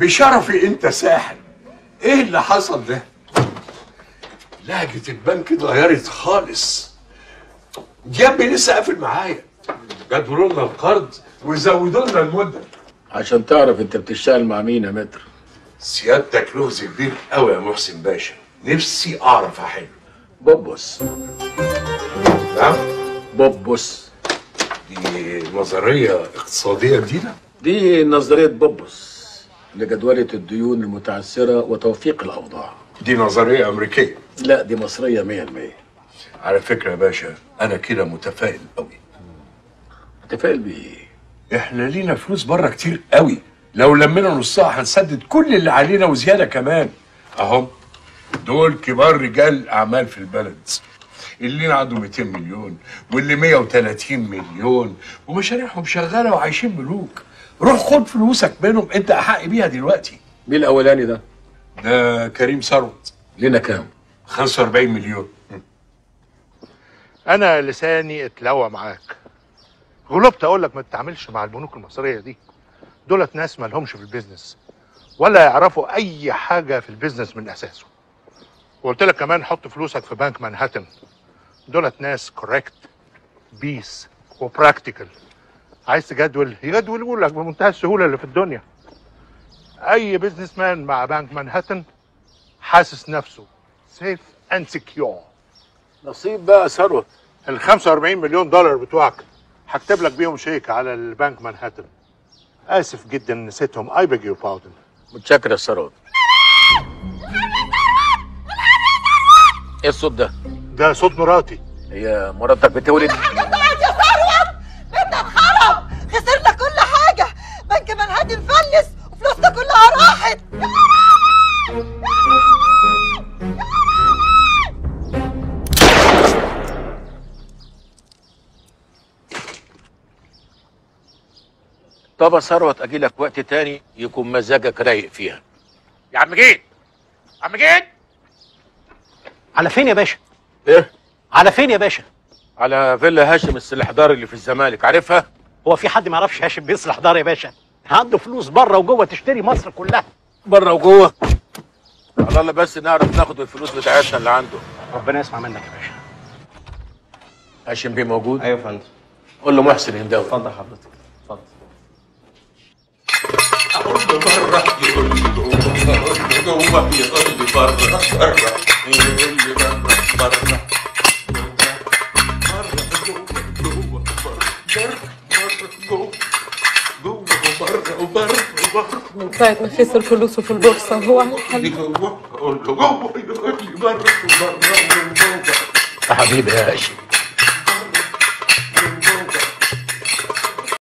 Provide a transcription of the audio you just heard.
بشرفي انت ساحر ايه اللي حصل ده لهجة البنك اتغيرت خالص جنبي لسه قافل معايا جدولوا لنا القرض وزودوا لنا المدة عشان تعرف انت بتشتغل مع مين يا متر سيادتك لغز كبير قوي يا محسن باشا نفسي اعرف احله بوبوس نعم بوبوس دي نظرية اقتصادية جديدة دي نظرية بوبوس لجدولة الديون المتعثرة وتوفيق الأوضاع دي نظرية أمريكية لا دي مصرية مية المية على فكرة يا باشا أنا كده متفائل قوي متفائل بإيه؟ احنا لينا فلوس بره كتير قوي لو لمينا نصها هنسدد كل اللي علينا وزياده كمان اهم دول كبار رجال اعمال في البلد اللي عنده 200 مليون واللي 130 مليون ومشاريعهم شغاله وعايشين ملوك روح خد فلوسك منهم انت احق بيها دلوقتي مين الأولاني ده؟ ده كريم ثروت لنا كام؟ 45 مليون انا لساني اتلوى معاك غلبت اقول لك ما تتعاملش مع البنوك المصريه دي دولت ناس ما لهمش في البيزنس ولا يعرفوا اي حاجه في البيزنس من اساسه وقلت لك كمان حط فلوسك في بنك مانهاتن دولت ناس كوريكت بيس وبراكتيكال عايز تجدول يجدولوا لك بمنتهى السهوله اللي في الدنيا اي بيزنس مان مع بنك مانهاتن حاسس نفسه سيف اند سكيور نصيب بقى ثروت ال 45 مليون دولار بتوعك هكتب لك بيهم شيك على البنك مانهاتن اسف جدا نسيتهم اي بيج يور باردن متشكر يا ثروت ايه الصوت ده؟ ده صوت مراتي هي مراتك بتولد؟ طلعت يا ثروت بيتنا اتخرب خسرنا كل حاجة بنك منهاتن فلس وفلوسنا كلها راحت طب يا ثروت اجي لك وقت تاني يكون مزاجك رايق فيها يا عم جيد عم جيد على فين يا باشا؟ ايه؟ على فين يا باشا؟ على فيلا هاشم السلحدار اللي في الزمالك عارفها؟ هو في حد ما يعرفش هاشم بيصلح دار يا باشا؟ عنده فلوس بره وجوه تشتري مصر كلها بره وجوه على الله بس نعرف ناخد الفلوس بتاعتنا اللي عنده ربنا يسمع منك يا باشا هاشم بيه موجود؟ ايوه يا فندم قول له محسن هنداوي اتفضل حضرتك اتفضل من ساعة ما خسر فلوسه في البورصة هو على الحل يا حبيبي يا هاشم